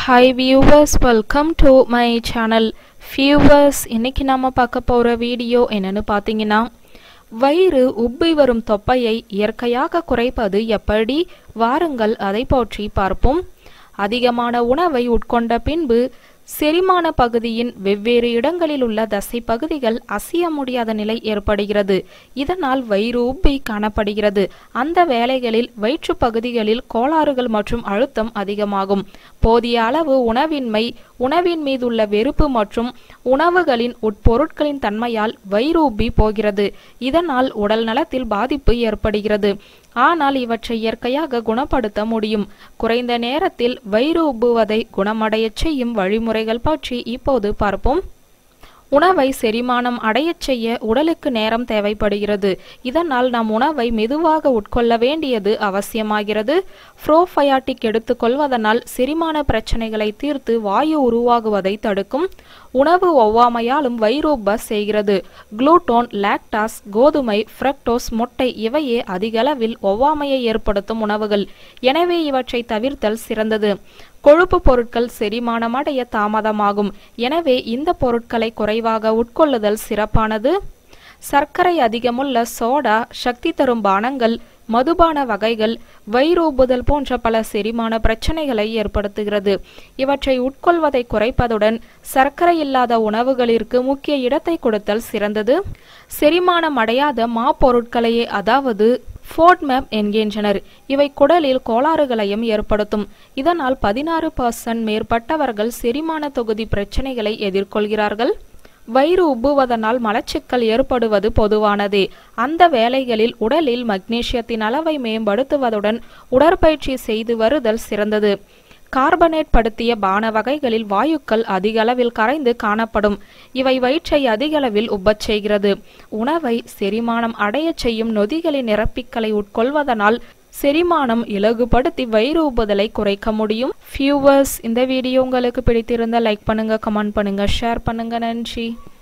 hi viewers welcome to my channel viewers இன்னைக்கு நாம பார்க்க போகிற வீடியோ என்னன்னு பார்த்தீங்கன்னா வயிறு உப்பி வரும் தொப்பையை இயற்கையாக குறைப்பது எப்படி வாருங்கள் அதை பற்றி பார்ப்போம் அதிகமான உணவை உட்கொண்ட பின்பு செரிமான பகுதியின் வெவ்வேறு இடங்களில் உள்ள தசை பகுதிகள் அசைய முடியாத நிலை ஏற்படுகிறது இதனால் வயிறு உப்பி காணப்படுகிறது அந்த வேளைகளில் வயிற்று பகுதிகளில் கோளாறுகள் மற்றும் அழுத்தம் அதிகமாகும் போதிய அளவு உணவின்மை உணவின் மீதுள்ள வெறுப்பு மற்றும் உணவுகளின் உட்பொருட்களின் தன்மையால் வயிறு உப்பி போகிறது இதனால் உடல் நலத்தில் பாதிப்பு ஏற்படுகிறது ஆனால் இவற்றை இயற்கையாக குணப்படுத்த முடியும் குறைந்த நேரத்தில் வயிறு உப்புவதை குணமடையச் செய்யும் வழிமுறைகள் பற்றி இப்போது பார்ப்போம் உணவை செரிமானம் அடையச் செய்ய உடலுக்கு நேரம் தேவைப்படுகிறது இதனால் நாம் உணவை மெதுவாக உட்கொள்ள வேண்டியது அவசியமாகிறது ப்ரோபயாட்டிக் எடுத்துக்கொள்வதனால் செரிமான பிரச்சனைகளை தீர்த்து வாயு உருவாகுவதை தடுக்கும் உணவு ஒவ்வாமையாலும் வயிறூப்ப செய்கிறது குளூட்டோன் லாக்டாஸ் கோதுமை ஃப்ரக்டோஸ் முட்டை இவையே அதிகளவில் ஒவ்வாமையை ஏற்படுத்தும் உணவுகள் எனவே இவற்றை தவிர்த்தல் சிறந்தது கொழுப்பு பொருட்கள் செரிமானமடைய தாமதமாகும் எனவே இந்த பொருட்களை குறைவாக உட்கொள்ளுதல் சிறப்பானது சர்க்கரை அதிகமுள்ள சோடா சக்தி தரும் பானங்கள் மதுபான வகைகள் வயிறூப்புதல் போன்ற பல செரிமான பிரச்சனைகளை ஏற்படுத்துகிறது இவற்றை உட்கொள்வதை குறைப்பதுடன் சர்க்கரை இல்லாத உணவுகளிற்கு முக்கிய இடத்தை கொடுத்தல் சிறந்தது செரிமானம் அடையாத மா பொருட்களையே அதாவது ஃபோட்மேப் என்கின்றனர் இவை குடலில் கோளாறுகளையும் ஏற்படுத்தும் இதனால் பதினாறு பர்சன்ட் மேற்பட்டவர்கள் செரிமான தொகுதி பிரச்சனைகளை எதிர்கொள்கிறார்கள் வயிறு உப்புவதனால் மலச்சிக்கல் ஏற்படுவது பொதுவானதே அந்த வேளைகளில் உடலில் மக்னீசியத்தின் அளவை மேம்படுத்துவதுடன் உடற்பயிற்சி செய்து வருதல் சிறந்தது கார்பனேட் படுத்திய பான வகைகளில் வாயுக்கள் அதிக அளவில் கரைந்து காணப்படும் இவை வயிற்றை அதிக அளவில் உப்பச் செய்கிறது உணவை செரிமானம் அடையச் செய்யும் நொதிகளின் நிரப்பிக்களை உட்கொள்வதனால் செரிமானம் இலகுபடுத்தி வயிறு உப்புதலை குறைக்க முடியும் ஃபியூவர்ஸ் இந்த வீடியோ உங்களுக்கு பிடித்திருந்தால் லைக் பண்ணுங்க கமெண்ட் பண்ணுங்க ஷேர் பண்ணுங்க நன்றி